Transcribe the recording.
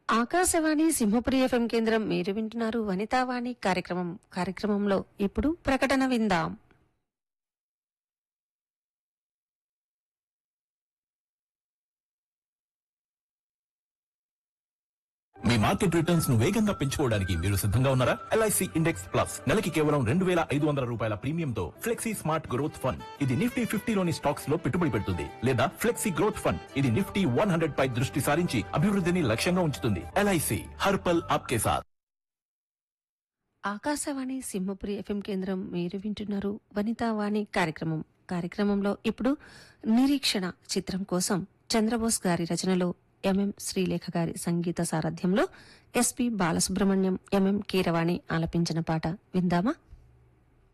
Akashvani Simhapuri FM కేంద్రం మీరు వింటున్నారు వనితావాణి కార్యక్రమం కార్యక్రమంలో ఇప్పుడు ప్రకటన విందాం మీ మార్కెట్ రిటర్న్స్ ను వేగంగా పెంచుకోవడానికి మీరు సిద్ధంగా ఉన్నారా ఎల్ఐసి ఇండెక్స్ ప్లస్ నెలకి కేవలం రెండు వేల ఐదు వందల రూపాయల ప్రీమియంతో ఫ్లెక్సీ స్మార్ట్ గ్రోత్ ఫండ్ ఇది నిఫ్టీ ఫిఫ్టీలోని స్టాక్స్ లో పెట్టుబడి పెడుతుంది లేదా ఫ్లెక్సీ గ్రోత్ ఫండ్ ఇది నిఫ్టీ వన్ హండ్రెడ్ పై దృష్టి సారించి అభివృద్ధిని లక్ష్యంగా ఉంచుతుంది ఎల్ఐసి హర్పల్ ఆప్కే సాత్ ఆకాశవాణి సింహపురి ఎఫ్ఎం కేంద్రం మీరు వింటున్నారు వనితావాణి కార్యక్రమం కార్యక్రమంలో ఇప్పుడు నిరీక్షణ చిత్రం కోసం చంద్రబోస్ గారి రచనలో ఎంఎం శ్రీలేఖ గారి సంగీత సారథ్యంలో ఎస్పి బాలసుబ్రహ్మణ్యం ఎంఎం కీరవాణి ఆలపించిన పాట విందామా